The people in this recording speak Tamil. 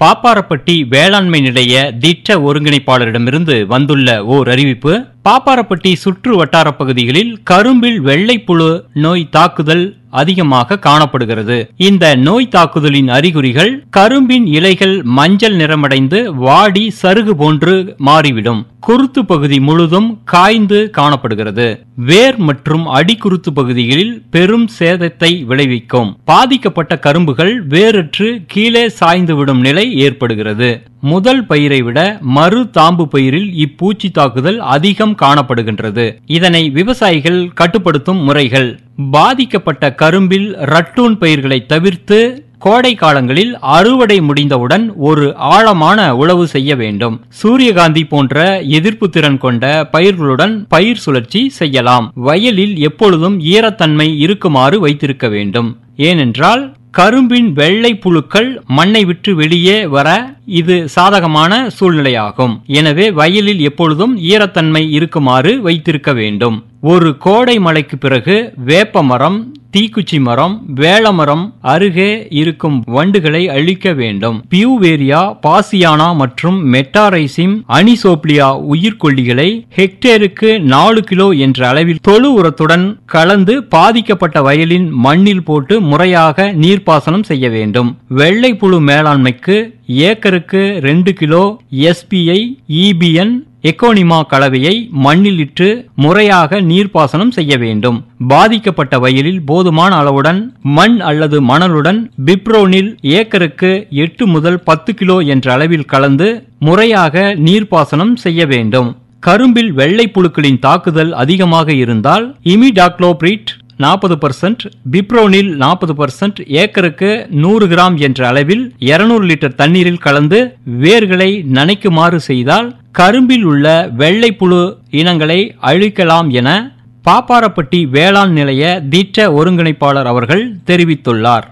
பாப்பாரப்பட்டி வேளாண்மை நிலைய திட்ட ஒருங்கிணைப்பாளரிடமிருந்து வந்துள்ள ஓர் அறிவிப்பு பாப்பாரப்பட்டி சுற்று வட்டார பகுதிகளில் கரும்பில் வெள்ளைப்புழு நோய் தாக்குதல் அதிகமாக காணப்படுகிறது இந்த நோய் தாக்குதலின் அறிகுறிகள் கரும்பின் இலைகள் மஞ்சள் நிறமடைந்து வாடி சருகு போன்று மாறிவிடும் குருத்து பகுதி முழுதும் காய்ந்து காணப்படுகிறது வேர் மற்றும் அடிக்குருத்து பகுதிகளில் பெரும் சேதத்தை விளைவிக்கும் பாதிக்கப்பட்ட கரும்புகள் வேரற்று கீழே சாய்ந்துவிடும் நிலை ஏற்படுகிறது முதல் பயிரை விட மறு தாம்பு பயிரில் இப்பூச்சி தாக்குதல் அதிகம் காணப்படுகின்றது இதனை விவசாயிகள் கட்டுப்படுத்தும் முறைகள் பாதிக்கப்பட்ட கரும்பில் ரட்டூன் பயிர்களை தவிர்த்து கோடை காலங்களில் அறுவடை முடிந்தவுடன் ஒரு ஆழமான உழவு செய்ய வேண்டும் சூரியகாந்தி போன்ற எதிர்ப்பு திறன் கொண்ட பயிர்களுடன் பயிர் சுழற்சி செய்யலாம் வயலில் எப்பொழுதும் ஈரத்தன்மை இருக்குமாறு வைத்திருக்க வேண்டும் ஏனென்றால் கரும்பின் வெள்ளை புழுக்கள் மண்ணை விட்டு வெளியே வர இது சாதகமான சூழ்நிலையாகும் எனவே வயலில் எப்பொழுதும் ஈரத்தன்மை இருக்குமாறு வைத்திருக்க வேண்டும் ஒரு கோடை மழைக்கு பிறகு வேப்ப மரம் தீக்குச்சி மரம் வேளமரம் அருகே இருக்கும் வண்டுகளை அழிக்க வேண்டும் பியூவேரியா பாசியானா மற்றும் மெட்டாரைசிம் அனிசோப்ளியா உயிர்கொல்லிகளை ஹெக்டேருக்கு நாலு கிலோ என்ற அளவில் தொழு உரத்துடன் கலந்து பாதிக்கப்பட்ட வயலின் மண்ணில் போட்டு முறையாக நீர்ப்பாசனம் செய்ய வேண்டும் வெள்ளை புழு மேலாண்மைக்கு ஏக்கருக்கு ரெண்டு கிலோ எஸ்பிஐ இபிஎன் எக்கோனிமா கலவையை மண்ணில் இட்டு முறையாக நீர்ப்பாசனம் செய்ய வேண்டும் பாதிக்கப்பட்ட வயலில் போதுமான அளவுடன் மண் அல்லது மணலுடன் பிப்ரோனில் ஏக்கருக்கு எட்டு முதல் பத்து கிலோ என்ற அளவில் கலந்து முறையாக நீர்ப்பாசனம் செய்ய வேண்டும் கரும்பில் வெள்ளை புழுக்களின் தாக்குதல் அதிகமாக இருந்தால் இமிடாக்ளோபிரிட் நாற்பது பர்சன்ட் பிப்ரோனில் நாற்பது பர்சன்ட் ஏக்கருக்கு நூறு கிராம் என்ற அளவில் 200 லிட்டர் தண்ணீரில் கலந்து வேர்களை நனைக்குமாறு செய்தால் கரும்பில் உள்ள வெள்ளைப்புழு இனங்களை அழிக்கலாம் என பாப்பாரப்பட்டி வேளாண் நிலைய திட்ட ஒருங்கிணைப்பாளர் அவர்கள் தெரிவித்துள்ளார்